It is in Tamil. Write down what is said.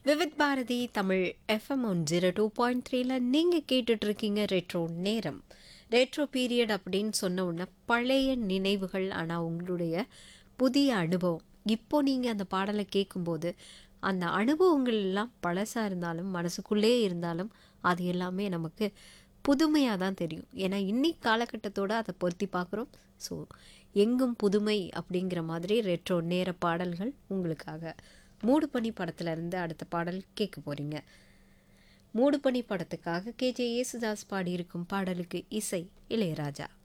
Vividh Bharati Tamil FM one zero two point த்ரீல நீங்கள் கேட்டுட்டு இருக்கீங்க ரெட்ரோ நேரம் ரெட்ரோ பீரியட் அப்படின்னு சொன்ன உடனே பழைய நினைவுகள் ஆனால் உங்களுடைய புதிய அனுபவம் இப்போ நீங்கள் அந்த பாடலை கேட்கும்போது அந்த அனுபவங்கள் எல்லாம் பழசாக இருந்தாலும் மனசுக்குள்ளே இருந்தாலும் அது எல்லாமே நமக்கு புதுமையாக தான் தெரியும் ஏன்னா இன்னைக்கு காலகட்டத்தோடு அதை பொருத்தி பார்க்குறோம் ஸோ எங்கும் புதுமை அப்படிங்கிற மாதிரி ரெட்ரோ நேர பாடல்கள் உங்களுக்காக மூடுபனி படத்துல இருந்து அடுத்த பாடல் கேட்க போகிறீங்க மூடுபனி படத்துக்காக கேஜே யேசுதாஸ் பாடியிருக்கும் பாடலுக்கு இசை இளையராஜா